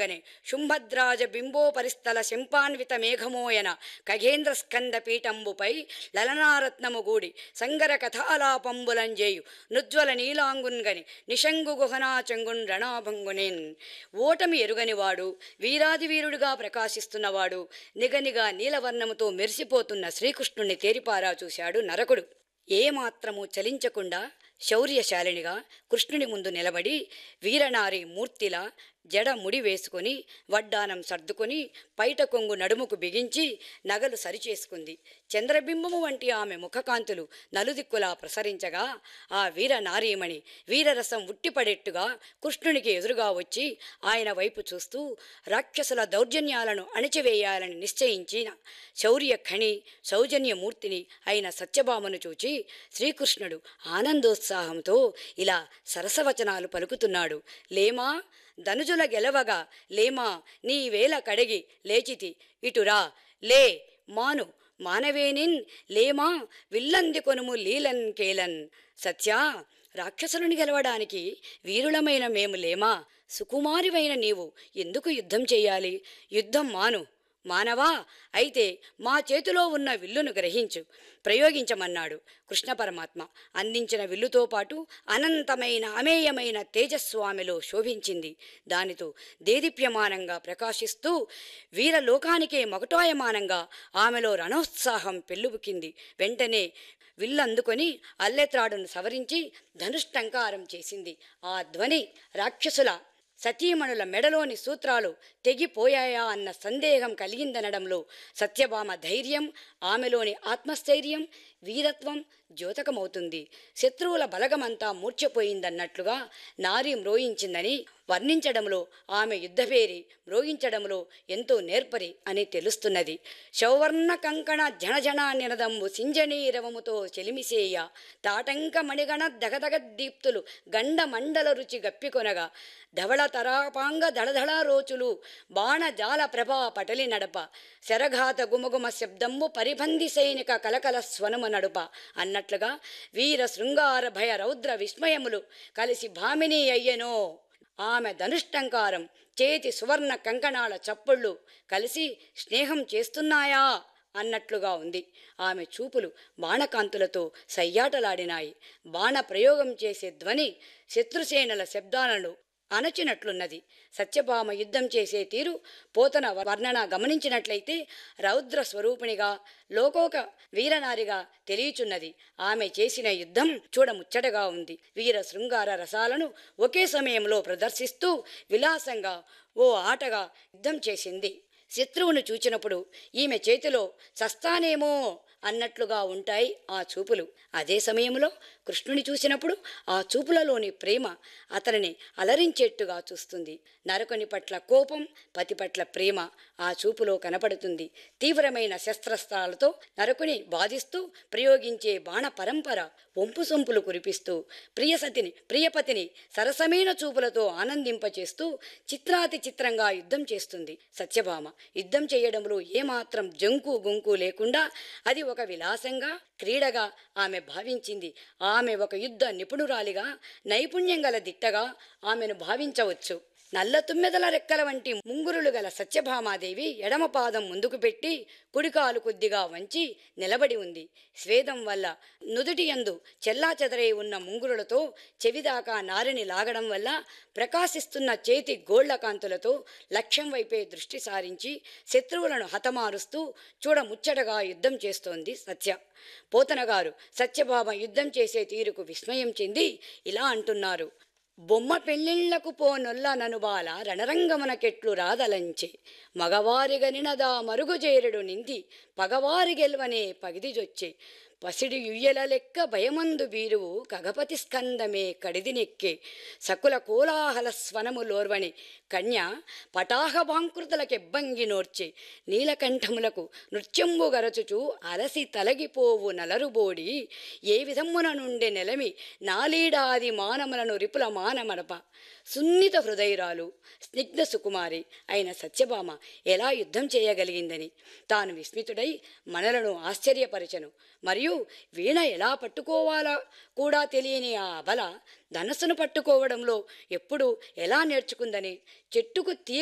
తుంగని శుంభద్రాజ బింబోపరిస్థల శంపాన్విత మేఘమోయన ఖగేంద్ర స్కంద పీఠంబుపై లలనారత్నము గూడి సంగర కథాలాపంబులంజేయు నుజ్వల నీలాంగున్గని నిషంగు గుహనాచంగున్ రణాభంగునేన్ ఓటమి ఎరుగనివాడు వీరాది వీరుడిగా ప్రకాశిస్తున్నవాడు నిగనిగా నీలవర్ణముతో మెరిసిపోతున్న శ్రీకృష్ణుణ్ణి తేరిపారా చూశాడు నరకుడు ఏమాత్రము చలించకుండా శౌర్యశాలినిగా కృష్ణుని ముందు నిలబడి వీరనారి మూర్తిలా జడ ముడి వేసుకొని వడ్డానం సర్దుకొని పైట కొంగు నడుముకు బిగించి నగలు సరిచేసుకుంది చంద్రబింబము వంటి ఆమె ముఖకాంతులు నలుదిక్కులా ప్రసరించగా ఆ వీర నారీమణి వీరరసం ఉట్టిపడేట్టుగా కృష్ణునికి ఎదురుగా వచ్చి ఆయన వైపు చూస్తూ రాక్షసుల దౌర్జన్యాలను అణిచివేయాలని నిశ్చయించిన శౌర్య ఖణి సౌజన్యమూర్తిని అయిన సత్యభామను చూచి శ్రీకృష్ణుడు ఆనందోత్సాహంతో ఇలా సరసవచనాలు పలుకుతున్నాడు లేమా ధనుజుల గెలవగా లేమా నీ వేల కడిగి లేచితి ఇటురా లే మాను మానవేనిన్ లేమా విల్లంది కొనుము లీలన్ కేలన్ సత్యా రాక్షసులను గెలవడానికి వీరులమైన మేము లేమా సుకుమారివైన నీవు ఎందుకు యుద్ధం చెయ్యాలి యుద్ధం మాను మానవా అయితే మా చేతిలో ఉన్న విల్లును గ్రహించు ప్రయోగించమన్నాడు కృష్ణ పరమాత్మ అందించిన విల్లుతో పాటు అనంతమైన అమేయమైన తేజస్వామిలో శోభించింది దానితో దేదీప్యమానంగా ప్రకాశిస్తూ వీరలోకానికే మగటాయమానంగా ఆమెలో రణోత్సాహం పెళ్ళుబుకింది వెంటనే విల్లందుకొని అల్లెత్రాడును సవరించి ధనుష్టంకారం చేసింది ఆ ధ్వని రాక్షసుల సతీమణుల మెడలోని సూత్రాలు తెగిపోయాయా అన్న సందేహం కలిగిందనడంలో సత్యభామ ధైర్యం ఆమెలోని ఆత్మస్థైర్యం వీరత్వం ద్యోతకమవుతుంది శత్రువుల బలగమంతా మూర్ఛపోయిందన్నట్లుగా నారి మ్రోయించిందని వర్ణించడంలో ఆమె యుద్ధభేరి మ్రోగించడంలో ఎంతో నేర్పరి అని తెలుస్తున్నది శౌవర్ణ కంకణ జనజన నినదంబు సింజనీరవముతో చెలిమిసేయ తాటంక మణిగణ దగదగ దీప్తులు గండ మండల రుచి గప్పికొనగా ధవళ తరాపాంగ దళదళ రోచులు బాణ జాల ప్రభా పటలి నడప శరఘాత గుమగుమ శబ్దంబు పరిబంధి సైనిక కలకల స్వనము నడుప అన్నట్లుగా వీర శృంగార భయ రౌద్ర విస్మయములు కలిసి భామిని అయ్యెనో ఆమె ధనుష్టంకారం చేతి సువర్ణ కంకణాల చప్పుళ్ళు కలిసి స్నేహం చేస్తున్నాయా అన్నట్లుగా ఉంది ఆమె చూపులు బాణకాంతులతో సయ్యాటలాడినాయి బాణ ప్రయోగం చేసే ధ్వని శత్రుసేనల శబ్దాలను అణచినట్లున్నది సత్యభామ యుద్ధం చేసే తీరు పోతన వర్ణన గమనించినట్లయితే రౌద్ర స్వరూపిణిగా లోకోక వీరనారిగా తెలియచున్నది ఆమె చేసిన యుద్ధం చూడముచ్చటగా ఉంది వీర శృంగార రసాలను ఒకే సమయంలో ప్రదర్శిస్తూ విలాసంగా ఓ ఆటగా యుద్ధం చేసింది శత్రువును చూచినప్పుడు ఈమె చేతిలో చస్తానేమో అన్నట్లుగా ఉంటాయి ఆ చూపులు అదే సమయంలో కృష్ణుని చూసినప్పుడు ఆ చూపులలోని ప్రేమ అతనిని అలరించేట్టుగా చూస్తుంది నరకుని పట్ల కోపం పతి పట్ల ప్రేమ ఆ చూపులో కనపడుతుంది తీవ్రమైన శస్త్రస్త్రాలతో నరకుని బాధిస్తూ ప్రయోగించే బాణ పరంపర వంపు సొంపులు కురిపిస్తూ ప్రియసతిని ప్రియపతిని సరసమైన చూపులతో ఆనందింపచేస్తూ చిత్రాతి చిత్రంగా యుద్ధం చేస్తుంది సత్యభామ యుద్ధం చేయడంలో ఏమాత్రం జంకు గుంకు లేకుండా అది ఒక విలాసంగా క్రీడగా ఆమె భావించింది ఆమె ఒక యుద్ధ నిపుణురాలిగా నైపుణ్యం గల దిట్టగా ఆమెను భావించవచ్చు నల్ల తుమ్మెదల రెక్కల వంటి ముంగురులు గల సత్యభామాదేవి ఎడమ పాదం ముందుకు పెట్టి కుడికాలు కొద్దిగా వంచి నిలబడి ఉంది స్వేదం వల్ల నుదుటి యందు చెల్లాచెదరై ఉన్న ముంగురులతో చెవిదాకా నారిని లాగడం వల్ల ప్రకాశిస్తున్న చేతి గోళ్ల కాంతులతో లక్ష్యం వైపే దృష్టి సారించి శత్రువులను హతమారుస్తూ చూడముచ్చటగా యుద్ధం చేస్తోంది సత్య పోతనగారు సత్యభామ యుద్ధం చేసే తీరుకు విస్మయం చెంది ఇలా అంటున్నారు బొమ్మ పెళ్ళిళ్లకు పోనొల్ల ననుబాల రణరంగమునకెట్లు రాదలంచే మగవారిగనినదా మరుగుజేరుడు నింది పగవారి గెల్వనే పగిదిజొచ్చే పసిడి యుయ్యల లెక్క భయమందు బీరువు కగపతి స్కందమే కడిదినెక్కే సకుల కోలాహల స్వనములోర్వని కన్య పటాహ బాంకృతులకెబ్బంగి నోర్చే నీలకంఠములకు నృత్యంబు గరచుచు అలసి తలగిపోవు నలరుబోడి ఏ విధమున నుండి నెలమి నాలీడాది మానములను రిపుల మానమడప సున్నిత హృదయురాలు స్నిగ్ధ సుకుమారి అయిన సత్యభామ ఎలా యుద్ధం చేయగలిగిందని తాను విస్మితుడై మనలను ఆశ్చర్యపరచను మరియు వీణ ఎలా పట్టుకోవాలా కూడా తెలియని ఆ అబల ధనస్సును పట్టుకోవడంలో ఎప్పుడు ఎలా నేర్చుకుందని చెట్టుకు తీ